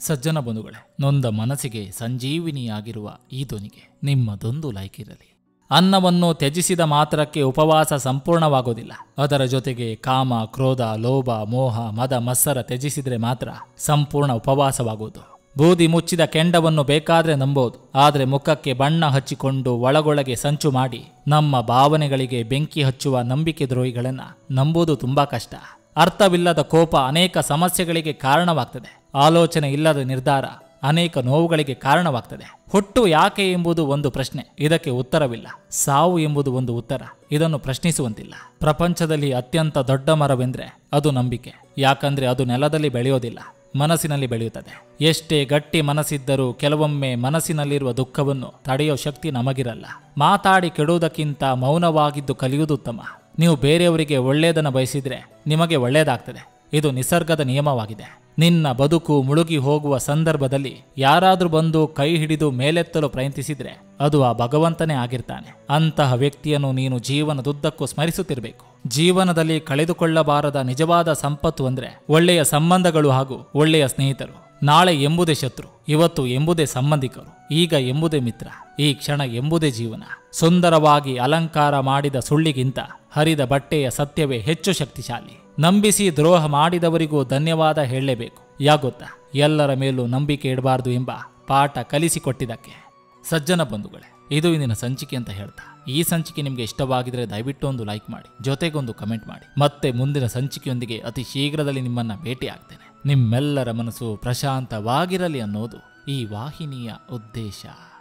ಸಜ್ಜನ ಬಂಧುಗಳೇ ನೊಂದ ಮನಸ್ಸಿಗೆ ಸಂಜೀವಿನಿಯಾಗಿರುವ ಈ ಧ್ವನಿಗೆ ನಿಮ್ಮದೊಂದು ಲೈಕ್ ಇರಲಿ ಅನ್ನವನ್ನು ತ್ಯಜಿಸಿದ ಮಾತ್ರಕ್ಕೆ ಉಪವಾಸ ಸಂಪೂರ್ಣವಾಗೋದಿಲ್ಲ ಅದರ ಜೊತೆಗೆ ಕಾಮ ಕ್ರೋಧ ಲೋಭ ಮೋಹ ಮದ ಮತ್ಸರ ತ್ಯಜಿಸಿದ್ರೆ ಮಾತ್ರ ಸಂಪೂರ್ಣ ಉಪವಾಸವಾಗುವುದು ಬೂದಿ ಮುಚ್ಚಿದ ಕೆಂಡವನ್ನು ಬೇಕಾದ್ರೆ ನಂಬೋದು ಆದರೆ ಮುಖಕ್ಕೆ ಬಣ್ಣ ಹಚ್ಚಿಕೊಂಡು ಒಳಗೊಳಗೆ ಸಂಚು ಮಾಡಿ ನಮ್ಮ ಭಾವನೆಗಳಿಗೆ ಬೆಂಕಿ ಹಚ್ಚುವ ನಂಬಿಕೆ ದ್ರೋಹಿಗಳನ್ನ ನಂಬುವುದು ತುಂಬಾ ಕಷ್ಟ ಅರ್ಥವಿಲ್ಲದ ಕೋಪ ಅನೇಕ ಸಮಸ್ಯೆಗಳಿಗೆ ಕಾರಣವಾಗ್ತದೆ ಆಲೋಚನೆ ಇಲ್ಲದ ನಿರ್ಧಾರ ಅನೇಕ ನೋವುಗಳಿಗೆ ಕಾರಣವಾಗ್ತದೆ ಹುಟ್ಟು ಯಾಕೆ ಎಂಬುದು ಒಂದು ಪ್ರಶ್ನೆ ಇದಕ್ಕೆ ಉತ್ತರವಿಲ್ಲ ಸಾವು ಎಂಬುದು ಒಂದು ಉತ್ತರ ಇದನ್ನು ಪ್ರಶ್ನಿಸುವಂತಿಲ್ಲ ಪ್ರಪಂಚದಲ್ಲಿ ಅತ್ಯಂತ ದೊಡ್ಡ ಮರವೆಂದ್ರೆ ಅದು ನಂಬಿಕೆ ಯಾಕಂದ್ರೆ ಅದು ನೆಲದಲ್ಲಿ ಬೆಳೆಯೋದಿಲ್ಲ ಮನಸ್ಸಿನಲ್ಲಿ ಬೆಳೆಯುತ್ತದೆ ಎಷ್ಟೇ ಗಟ್ಟಿ ಮನಸ್ಸಿದ್ದರೂ ಕೆಲವೊಮ್ಮೆ ಮನಸ್ಸಿನಲ್ಲಿರುವ ದುಃಖವನ್ನು ತಡೆಯೋ ಶಕ್ತಿ ನಮಗಿರಲ್ಲ ಮಾತಾಡಿ ಕೆಡುವುದಕ್ಕಿಂತ ಮೌನವಾಗಿದ್ದು ಕಲಿಯುವುದು ಉತ್ತಮ ನೀವು ಬೇರೆಯವರಿಗೆ ಒಳ್ಳೆಯದನ್ನು ಬಯಸಿದ್ರೆ ನಿಮಗೆ ಒಳ್ಳೆಯದಾಗ್ತದೆ ಇದು ನಿಸರ್ಗದ ನಿಯಮವಾಗಿದೆ ನಿನ್ನ ಬದುಕು ಮುಳುಗಿ ಹೋಗುವ ಸಂದರ್ಭದಲ್ಲಿ ಯಾರಾದ್ರೂ ಬಂದು ಕೈ ಹಿಡಿದು ಮೇಲೆತ್ತಲು ಪ್ರಯತ್ನಿಸಿದ್ರೆ ಅದು ಆ ಭಗವಂತನೇ ಆಗಿರ್ತಾನೆ ಅಂತಹ ವ್ಯಕ್ತಿಯನ್ನು ನೀನು ಜೀವನದುದ್ದಕ್ಕೂ ಸ್ಮರಿಸುತ್ತಿರಬೇಕು ಜೀವನದಲ್ಲಿ ಕಳೆದುಕೊಳ್ಳಬಾರದ ನಿಜವಾದ ಸಂಪತ್ತು ಅಂದ್ರೆ ಒಳ್ಳೆಯ ಸಂಬಂಧಗಳು ಹಾಗೂ ಒಳ್ಳೆಯ ಸ್ನೇಹಿತರು ನಾಳೆ ಎಂಬುದೇ ಶತ್ರು ಇವತ್ತು ಎಂಬುದೇ ಸಂಬಂಧಿಕರು ಈಗ ಎಂಬುದೇ ಮಿತ್ರ ಈ ಕ್ಷಣ ಎಂಬುದೇ ಜೀವನ ಸುಂದರವಾಗಿ ಅಲಂಕಾರ ಮಾಡಿದ ಸುಳ್ಳಿಗಿಂತ ಹರಿದ ಬಟ್ಟೆಯ ಸತ್ಯವೇ ಹೆಚ್ಚು ಶಕ್ತಿಶಾಲಿ ನಂಬಿಸಿ ದ್ರೋಹ ಮಾಡಿದವರಿಗೂ ಧನ್ಯವಾದ ಹೇಳಲೇಬೇಕು ಯಾಗೊತ್ತಾ ಎಲ್ಲರ ಮೇಲೂ ನಂಬಿಕೆ ಇಡಬಾರ್ದು ಎಂಬ ಪಾಠ ಕಲಿಸಿಕೊಟ್ಟಿದ್ದಕ್ಕೆ ಸಜ್ಜನ ಬಂಧುಗಳೇ ಇದು ಇಂದಿನ ಸಂಚಿಕೆ ಅಂತ ಹೇಳ್ತಾ ಈ ಸಂಚಿಕೆ ನಿಮಗೆ ಇಷ್ಟವಾಗಿದ್ರೆ ದಯವಿಟ್ಟು ಒಂದು ಲೈಕ್ ಮಾಡಿ ಜೊತೆಗೊಂದು ಕಮೆಂಟ್ ಮಾಡಿ ಮತ್ತೆ ಮುಂದಿನ ಸಂಚಿಕೆಯೊಂದಿಗೆ ಅತಿ ಶೀಘ್ರದಲ್ಲಿ ನಿಮ್ಮನ್ನ ಭೇಟಿ ಆಗ್ತೇನೆ ನಿಮ್ಮೆಲ್ಲರ ಮನಸ್ಸು ಪ್ರಶಾಂತವಾಗಿರಲಿ ಅನ್ನೋದು ಈ ವಾಹಿನಿಯ ಉದ್ದೇಶ